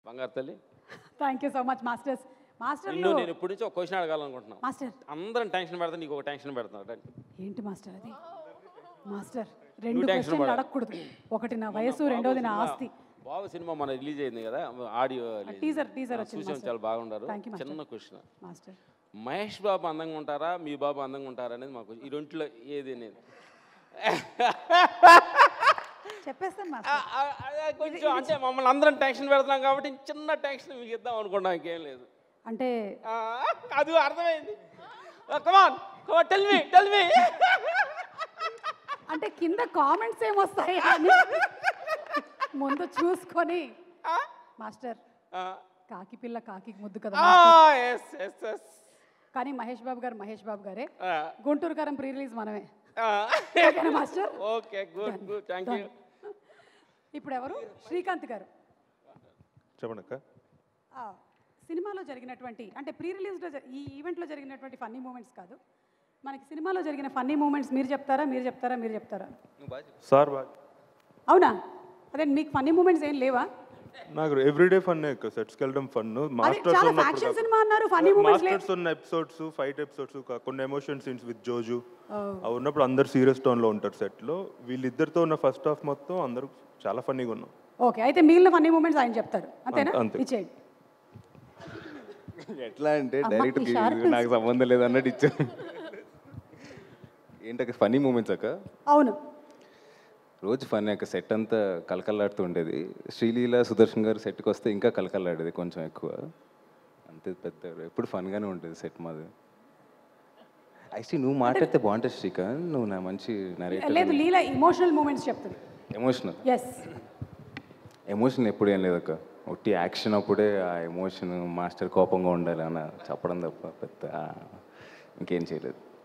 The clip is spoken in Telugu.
బంగారు తల్లి thank you so much masters master నిన్ను నేను ఇప్పటి నుంచి ఒక క్వశ్చన్ అడగాలనుకుంటున్నాను మాస్టర్ అందరం టెన్షన్ పెడతా నీకు ఒక టెన్షన్ పెడతాను ఏంటి మాస్టర్ అది మాస్టర్ రెండు tension క్వశ్చన్లు పడకు. అడగకూడదు ఒకటి నా వయసు రెండోది నా ఆస్తి బాబు సినిమా మన రిలీజ్ అయింది కదా ఆడియో టీజర్ టీజర్ వచ్చింది చూసాం మాస్టర్ చాలా బాగుంటారు Thank you, master. చిన్న క్వశ్చన్ మాస్టర్ మహేష్ బాబు అందంగా ఉంటారా మీ బాబు అందంగా ఉంటారా అనేది మాకు ఈ రెంట్లో ఏది అనేది చెప్పేస్తాను ఆ, మాస్టర్ ఆ, అదే కొంచెం అంటే మమ్మల్ని అందరం టెన్షన్ పెడుతున్నాం కాబట్టి చిన్న టెన్షన్ మీకు ఇద్దాం అనుకున్నాం ఇంకేం లేదు అంటే ఆ, అది అర్థమైంది కమాన్ come on tell me tell me అంటే కింద కామెంట్స్ ఏమొస్తాయి అని ముందు చూసుకొని మాస్టర్ కాకి పిల్ల కాకి ముద్దు కదా మాస్టర్. ఎస్ ఎస్ ఎస్ కానీ మహేష్ బాబు గారు మహేష్ బాబు గారే గుంటూరు కారం ప్రీ రిలీజ్ మనమే ఓకేనా master okay good good thank you ఇప్పుడు ఎవరు శ్రీకాంత్ గారు చెప్పండి అక్క ఆ, సినిమాలో జరిగినటువంటి అంటే ప్రీ రిలీజ్లో ఈ ఈవెంట్లో జరిగినటువంటి ఫన్నీ మూమెంట్స్ కాదు మనకి సినిమాలో జరిగిన ఫన్నీ మూమెంట్స్ మీరు చెప్తారా మీరు చెప్తారా మీరు చెప్తారా సార్ బాగా అవునా అదే మీకు ఫన్నీ మూమెంట్స్ ఏం లేవా నాకు ఎవ్రీడే ఫన్ అక్క సెట్స్కి వెళ్ళడం ఫన్ అదే మాస్టర్స్ చాలా ఉన్నప్పుడు ఫ్యాక్షన్ సినిమా అన్నారు ఫన్నీ మూమెంట్స్ లేదు మాస్టర్స్ ఉన్న ఎపిసోడ్స్ ఫైట్ ఎపిసోడ్స్ కొన్ని ఎమోషన్ సీన్స్ విత్ జోజు అవి ఉన్నప్పుడు అందరు సీరియస్ టోన్లో ఉంటారు సెట్లో వీళ్ళిద్దరితో ఉన్న ఫస్ట్ హాఫ్ మొత్తం అందరూ చాలా ఫన్నీగా ఉన్నాం ఓకే అయితే మిగిలిన ఫన్నీ మూమెంట్స్ ఆయన చెప్తారు అంతేనా అంతే. ఇచ్చేయండి ఎట్లా అంటే అమ్మ, డైరెక్ట్ ఈ sharp నాకు సంబంధం లేదు అన్నట్టు ఇచ్చాను ఏంటక్క ఫన్నీ మూమెంట్స్ అక్క అవును రోజు ఫన్నీ అక్క సెట్ అంతా కలకల్లాడుతూ ఉండేది శ్రీలీల సుదర్శన్ గారు సెట్కి వస్తే ఇంకా కలకల్లాడేది కొంచెం ఎక్కువ అంతే పెద్ద ఎప్పుడు ఫన్గానే ఉంటుంది సెట్ మాది యాక్చువల్లీ నువ్వు మాట్లాడితే బాగుంటుంది శ్రీకాంత్ నువ్వు నా మంచి నరేటర్ లేదు లీల ఇమోషనల్ మూమెంట్స్ చెప్తుంది ఎమోషనల్ ఎస్ ఎమోషన్ ఎప్పుడు ఏం లేదక్క ఒట్టి యాక్షన్ అప్పుడే ఆ ఎమోషన్ మాస్టర్ కోపంగా ఉండాలి అన్న చెప్పడం తప్ప పెద్ద ఆ, ఇంకేం చేయలేదు